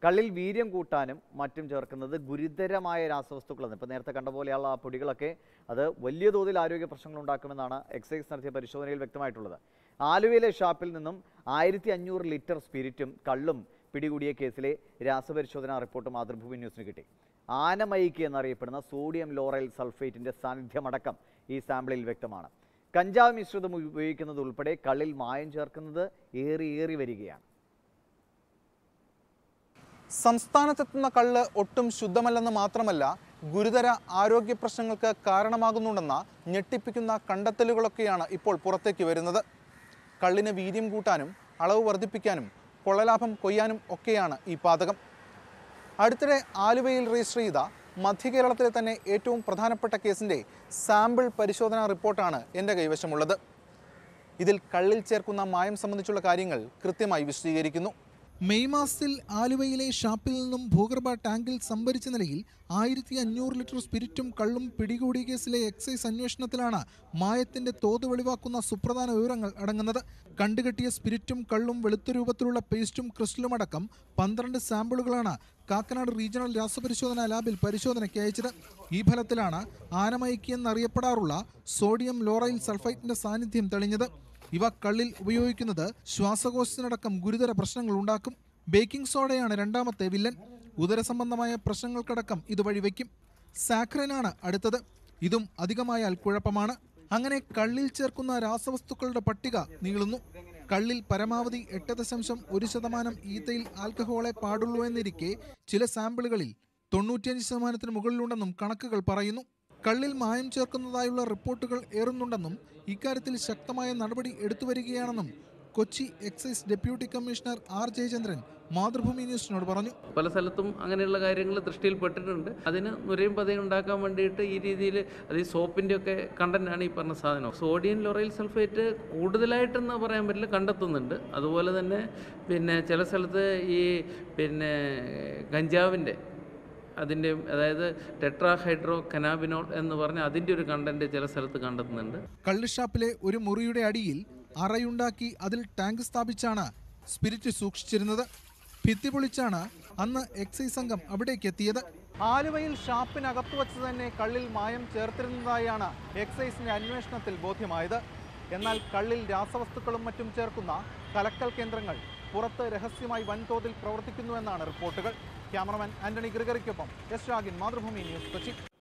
കള്ളിൽ വീര്യം കൂട്ടാനും മറ്റും ചേർക്കുന്നത് ഗുരുതരമായ രാസവസ്തുക്കളാണ് ഇപ്പോൾ നേരത്തെ കണ്ട പോലെയുള്ള ആ പൊടികളൊക്കെ അത് വലിയ തോതിൽ ആരോഗ്യ പ്രശ്നങ്ങൾ ഉണ്ടാക്കുമെന്നാണ് എക്സൈസ് നടത്തിയ പരിശോധനയിൽ വ്യക്തമായിട്ടുള്ളത് ആലുവയിലെ ഷാപ്പിൽ നിന്നും ആയിരത്തി അഞ്ഞൂറ് ലിറ്റർ സ്പിരിറ്റും കള്ളും പിടികൂടിയ കേസിലെ രാസപരിശോധനാ റിപ്പോർട്ട് മാതൃഭൂമി ന്യൂസിന് കിട്ടി ആനമയിക്ക് എന്നറിയപ്പെടുന്ന സോഡിയം ലോറൈൽ സൾഫേറ്റിന്റെ സാന്നിധ്യമടക്കം ഈ സാമ്പിളിൽ വ്യക്തമാണ് കഞ്ചാവ് മിശ്രിതം ഉപയോഗിക്കുന്നത് ഉൾപ്പെടെ കള്ളിൽ മായം ചേർക്കുന്നത് ഏറി ഏറി വരികയാണ് സംസ്ഥാനത്തെത്തുന്ന കള്ള് ഒട്ടും ശുദ്ധമല്ലെന്ന് മാത്രമല്ല ഗുരുതര ആരോഗ്യ പ്രശ്നങ്ങൾക്ക് കാരണമാകുന്നുണ്ടെന്ന ഞെട്ടിപ്പിക്കുന്ന കണ്ടെത്തലുകളൊക്കെയാണ് ഇപ്പോൾ പുറത്തേക്ക് വരുന്നത് കള്ളിന് വീര്യം കൂട്ടാനും അളവ് വർദ്ധിപ്പിക്കാനും കൊള്ളലാഭം കൊയ്യാനും ഒക്കെയാണ് ഈ പാതകം അടുത്തിടെ ആലുവയിൽ രജിസ്റ്റർ ചെയ്ത മധ്യകേരളത്തിലെ തന്നെ ഏറ്റവും പ്രധാനപ്പെട്ട കേസിൻ്റെ സാമ്പിൾ പരിശോധനാ റിപ്പോർട്ടാണ് എൻ്റെ കൈവശമുള്ളത് ഇതിൽ കള്ളിൽ ചേർക്കുന്ന മായം സംബന്ധിച്ചുള്ള കാര്യങ്ങൾ കൃത്യമായി വിശദീകരിക്കുന്നു മെയ് മാസത്തിൽ ആലുവയിലെ ഷാപ്പിൽ നിന്നും ഭൂഗർഭ ടാങ്കിൽ സംഭരിച്ച നിലയിൽ ആയിരത്തി അഞ്ഞൂറ് ലിറ്റർ സ്പിരിറ്റും കള്ളും പിടികൂടിയ കേസിലെ എക്സൈസ് അന്വേഷണത്തിലാണ് മായത്തിന്റെ തോത് വെളിവാക്കുന്ന സുപ്രധാന വിവരങ്ങൾ അടങ്ങുന്നത് കണ്ടുകെട്ടിയ സ്പിരിറ്റും കള്ളും വെളുത്ത രൂപത്തിലുള്ള പേസ്റ്റും ക്രിസ്റ്റലും അടക്കം പന്ത്രണ്ട് സാമ്പിളുകളാണ് കാക്കനാട് റീജിയണൽ രാസപരിശോധനാ ലാബിൽ പരിശോധനയ്ക്ക് അയച്ചത് ഈ ഫലത്തിലാണ് ആനമൈക്കി എന്നറിയപ്പെടാറുള്ള സോഡിയം ലോറൈൽ സൾഫൈറ്റിന്റെ സാന്നിധ്യം തെളിഞ്ഞത് ഇവ കള്ളിൽ ഉപയോഗിക്കുന്നത് ശ്വാസകോശത്തിനടക്കം ഗുരുതര പ്രശ്നങ്ങൾ ഉണ്ടാക്കും ബേക്കിംഗ് സോഡയാണ് രണ്ടാമത്തെ വില്ലൻ ഉദരസംബന്ധമായ പ്രശ്നങ്ങൾക്കടക്കം ഇത് വഴിവെക്കും സാക്രനാണ് അടുത്തത് ഇതും അധികമായാൽ കുഴപ്പമാണ് അങ്ങനെ കള്ളിൽ ചേർക്കുന്ന രാസവസ്തുക്കളുടെ പട്ടിക നീളുന്നു കള്ളിൽ പരമാവധി എട്ട് ദശാംശം ഒരു ശതമാനം ഈത്തയിൽ ആൽക്കഹോളെ പാടുള്ളൂ എന്നിരിക്കെ ചില സാമ്പിളുകളിൽ തൊണ്ണൂറ്റിയഞ്ച് ശതമാനത്തിന് മുകളിലുണ്ടെന്നും കണക്കുകൾ പറയുന്നു കള്ളിൽ മായം ചേർക്കുന്നതായുള്ള റിപ്പോർട്ടുകൾ ഏറുന്നുണ്ടെന്നും ഇക്കാര്യത്തിൽ ശക്തമായ നടപടി എടുത്തു വരികയാണെന്നും Kochi excise deputy commissioner R Jayachandran Mathrubhumi ന്യൂസിനോട് പറഞ്ഞു പല സ്ഥലത്തും അങ്ങനെയുള്ള കാര്യങ്ങൾ ദൃഷ്ടിയിൽപ്പെട്ടിട്ടുണ്ട് അതിന് നുരയും പതയും ഉണ്ടാക്കാൻ വേണ്ടിയിട്ട് ഈ രീതിയിൽ അത് ഈ സോപ്പിൻ്റെ ഒക്കെ കണ്ടന്റാണ് ഈ പറഞ്ഞ സാധനം സോഡിയം ലൊറൈൽ സൾഫേറ്റ് കൂടുതലായിട്ടെന്ന് പറയാൻ പറ്റില്ല കണ്ടെത്തുന്നുണ്ട് അതുപോലെ തന്നെ പിന്നെ ചില സ്ഥലത്ത് ഈ പിന്നെ ഗഞ്ചാവിൻ്റെ അതിൻ്റെ അതായത് ടെട്രാഹൈഡ്രോ കനാബിനോൾ എന്ന് പറഞ്ഞ അതിൻ്റെ ഒരു കണ്ടന്റ് ചില സ്ഥലത്ത് കണ്ടെത്തുന്നുണ്ട് കള്ളുഷാപ്പിലെ ഒരു മുറിയുടെ അടിയിൽ അറയുണ്ടാക്കി അതിൽ ടാങ്ക് സ്ഥാപിച്ചാണ് സ്പിരിറ്റ് സൂക്ഷിച്ചിരുന്നത് ഭിത്തി പൊളിച്ചാണ് അന്ന് എക്സൈസ് സംഘം അവിടേക്ക് എത്തിയത് ആലുവയിൽ ഷാപ്പിനകത്തു വച്ച് തന്നെ കള്ളിൽ മായം ചേർത്തിരുന്നതായാണ് എക്സൈസിന്റെ അന്വേഷണത്തിൽ ബോധ്യമായത് എന്നാൽ കള്ളിൽ രാസവസ്തുക്കളും മറ്റും ചേർക്കുന്ന കലക്കൽ കേന്ദ്രങ്ങൾ പുറത്ത് രഹസ്യമായി വൻതോതിൽ പ്രവർത്തിക്കുന്നുവെന്നാണ് റിപ്പോർട്ടുകൾ ക്യാമറമാൻ ആന്റണി ഗ്രിഗറിക്കൊപ്പം എസ് ഷാഗിൻ മാതൃഭൂമി ന്യൂസ് കൊച്ചി